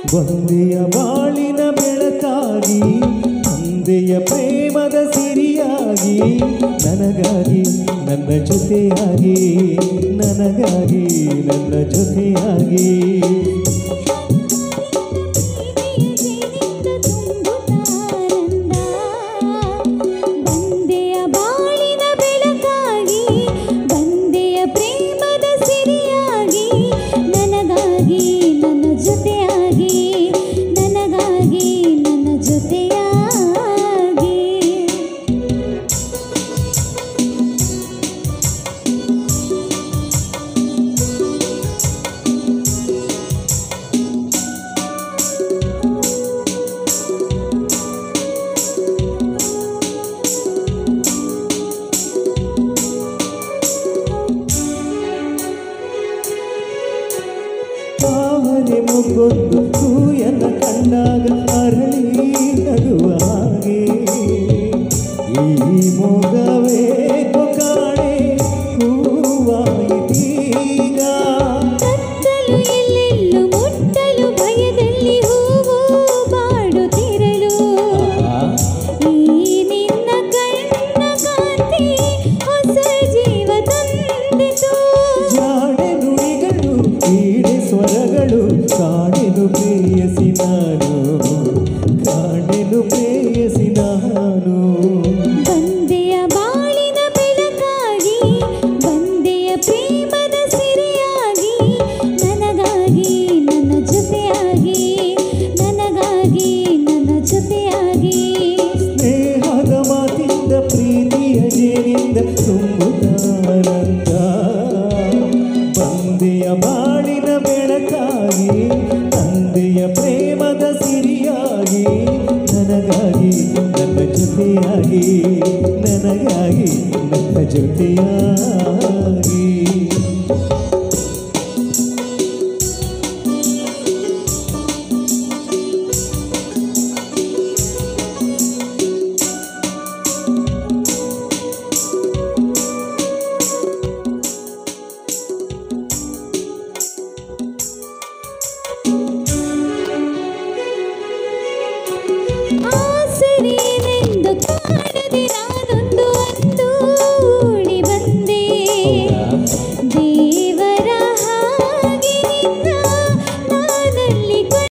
ಒಂದೆಯ ಬಾಳಿನ ಬೆಳಕಾಗಿ ತಂದೆಯ ಪ್ರೇಮದ ಸಿರಿಯಾಗಿ ನನಗಾಗಿ ನನ್ನ ಜೊತೆಯಾಗಿ ನನಗಾಗಿ ನನ್ನ ಜೊತೆಯಾಗಿ ಬಂದೆಯ ಬಾಳಿನ ಬೆಳಕಾಗಿ ಬಂದೆಯ ಪ್ರೇಮದ ಸಿರಿಯಾಗಿ ನನಗಾಗಿ ನನ್ನ ಜೊತೆಯಾಗಿ ನನಗಾಗಿ ನನ್ನ ಜೊತೆಯಾಗಿ ತಾವರೆ ಮುಗೊಂದು ಸೂಯನ ಕಂಡಾಗ ಅರಳಿ ನಗುವ ಹಾಗೆ ಈ ಮೊಗವೇ ಕಾಣೆ ಹೂವಾಯಿತೀಗ ಕತ್ತಲು ಎಲ್ಲೆಲ್ಲೂ ಮುಟ್ಟಲು ಭಯದಲ್ಲಿ ಹೂವು ಬಾಡುತ್ತಿರಲು ಈ ನಿನ್ನ ಕಣ್ಣ ಕಾಂತಿ ಹೊಸ ಜೀವ ತಂದಿತು ಜಾಡೆ ನುಡಿಗಳು ಈಡೆ ಸ್ವರಗಳು ಕಾಡೆನು ಪ್ರೇಯಸಿ ನಾನು ಕಾಡೆನು ಪ್ರೇಯಸಿ ನಾನು ಬಂದೆಯ ಬಾಳಿನ ಬೆಳಕಾಗಿ ಬಂದೆಯ ಪ್ರೇಮದ ಸಿರಿಯಾಗಿ ನನಗಾಗಿ ನನ್ನ ಜೊತೆಯಾಗಿ ನನಗಾಗಿ ನನ್ನ ಜೊತೆಯಾಗಿ ಸ್ನೇಹದ ಮಾತಿಂದ ಪ್ರೀತಿಯ ಜೇನಿಂದ ತುಂಬುತ್ತಾರಂತ ಬಂದೆಯ ಬಾಳಿನ ಬೆಳಕಾಗಿ ತಂದೆಯ ಪ್ರೇಮದ ಸಿರಿಯಾಗಿ ನನಗಾಗಿ ನನ್ನ ಜೊತೆಯಾಗಿ ನನಗಾಗಿ ನನ್ನ ಜೊತೆಯಾಗಿ